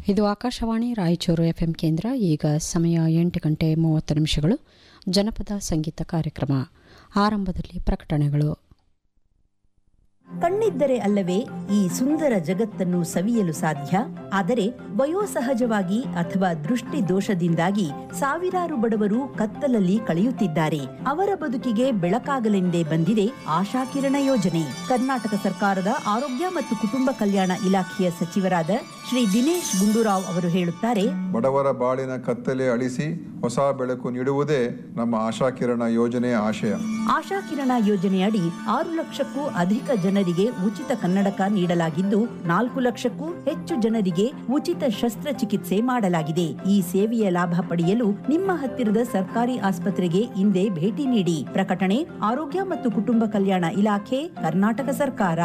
ಇದು ಆಕಾಶವಾಣಿ ರಾಯಚೂರು ಎಫ್ಎಂ ಕೇಂದ್ರ ಈಗ ಸಮಯ ಎಂಟು ಗಂಟೆ ಮೂವತ್ತು ನಿಮಿಷಗಳು ಜನಪದ ಸಂಗೀತ ಕಾರ್ಯಕ್ರಮ ಆರಂಭದಲ್ಲಿ ಪ್ರಕಟಣೆಗಳು ಕಣ್ಣಿದ್ದರೆ ಅಲ್ಲವೇ ಈ ಸುಂದರ ಜಗತ್ತನ್ನು ಸವಿಯಲು ಸಾಧ್ಯ ಆದರೆ ವಯೋಸಹಜವಾಗಿ ಅಥವಾ ದೃಷ್ಟಿ ದೋಷದಿಂದಾಗಿ ಸಾವಿರಾರು ಬಡವರು ಕತ್ತಲಲ್ಲಿ ಕಳೆಯುತ್ತಿದ್ದಾರೆ ಅವರ ಬದುಕಿಗೆ ಬೆಳಕಾಗಲೆಂದೇ ಬಂದಿದೆ ಆಶಾಕಿರಣ ಯೋಜನೆ ಕರ್ನಾಟಕ ಸರ್ಕಾರದ ಆರೋಗ್ಯ ಮತ್ತು ಕುಟುಂಬ ಕಲ್ಯಾಣ ಇಲಾಖೆಯ ಸಚಿವರಾದ ಶ್ರೀ ದಿನೇಶ್ ಗುಂಡೂರಾವ್ ಅವರು ಹೇಳುತ್ತಾರೆ ಬಡವರ ಬಾಳಿನ ಕತ್ತಲೆ ಅಳಿಸಿ ಹೊಸ ಬೆಳಕು ನೀಡುವುದೇ ನಮ್ಮ ಆಶಾಕಿರಣ ಯೋಜನೆಯ ಆಶಯ ಆಶಾಕಿರಣ ಯೋಜನೆಯಡಿ ಆರು ಲಕ್ಷಕ್ಕೂ ಅಧಿಕ ಜನರಿಗೆ ಉಚಿತ ಕನ್ನಡಕ ನೀಡಲಾಗಿದ್ದು ನಾಲ್ಕು ಲಕ್ಷಕ್ಕೂ ಹೆಚ್ಚು ಜನರಿಗೆ ಉಚಿತ ಶಸ್ತ್ರಚಿಕಿತ್ಸೆ ಮಾಡಲಾಗಿದೆ ಈ ಸೇವೆಯ ಲಾಭ ಪಡೆಯಲು ನಿಮ್ಮ ಹತ್ತಿರದ ಸರ್ಕಾರಿ ಆಸ್ಪತ್ರೆಗೆ ಇಂದೇ ಭೇಟಿ ನೀಡಿ ಪ್ರಕಟಣೆ ಆರೋಗ್ಯ ಮತ್ತು ಕುಟುಂಬ ಕಲ್ಯಾಣ ಇಲಾಖೆ ಕರ್ನಾಟಕ ಸರ್ಕಾರ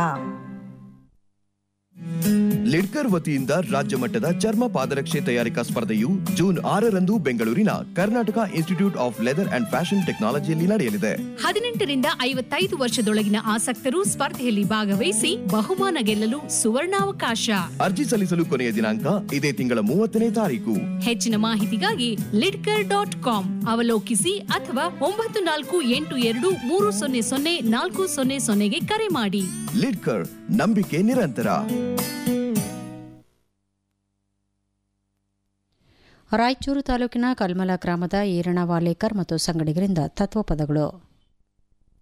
ಲಿಡ್ಕರ್ ವತಿಯಿಂದ ರಾಜ್ಯ ಮಟ್ಟದ ಚರ್ಮ ಪಾದರಕ್ಷೆ ತಯಾರಿಕಾ ಸ್ಪರ್ಧೆಯು ಜೂನ್ ಆರರಂದು ಬೆಂಗಳೂರಿನ Karnataka institute of leather and fashion ಟೆಕ್ನಾಲಜಿಯಲ್ಲಿ ನಡೆಯಲಿದೆ ಹದಿನೆಂಟರಿಂದ ಐವತ್ತೈದು ವರ್ಷದೊಳಗಿನ ಆಸಕ್ತರು ಸ್ಪರ್ಧೆಯಲ್ಲಿ ಭಾಗವಹಿಸಿ ಬಹುಮಾನ ಗೆಲ್ಲಲು ಸುವರ್ಣಾವಕಾಶ ಅರ್ಜಿ ಸಲ್ಲಿಸಲು ಕೊನೆಯ ದಿನಾಂಕ ಇದೇ ತಿಂಗಳ ಮೂವತ್ತನೇ ತಾರೀಕು ಹೆಚ್ಚಿನ ಮಾಹಿತಿಗಾಗಿ ಲಿಡ್ಕರ್ ಡಾಟ್ ಕಾಮ್ ಅವಲೋಕಿಸಿ ಅಥವಾ ಒಂಬತ್ತು ನಾಲ್ಕು ಎಂಟು ಎರಡು ಮೂರು ಸೊನ್ನೆ ಸೊನ್ನೆ ನಾಲ್ಕು ಸೊನ್ನೆ ಸೊನ್ನೆಗೆ ಕರೆ ಮಾಡಿ ಲಿಡ್ಕರ್ ನಂಬಿಕೆ ನಿರಂತರ ರಾಯಚೂರು ತಾಲೂಕಿನ ಕಲ್ಮಲ ಗ್ರಾಮದ ಈರಣ ವಾಲೇಕರ್ ಮತ್ತು ಸಂಗಡಿಗರಿಂದ ತತ್ವಪದಗಳು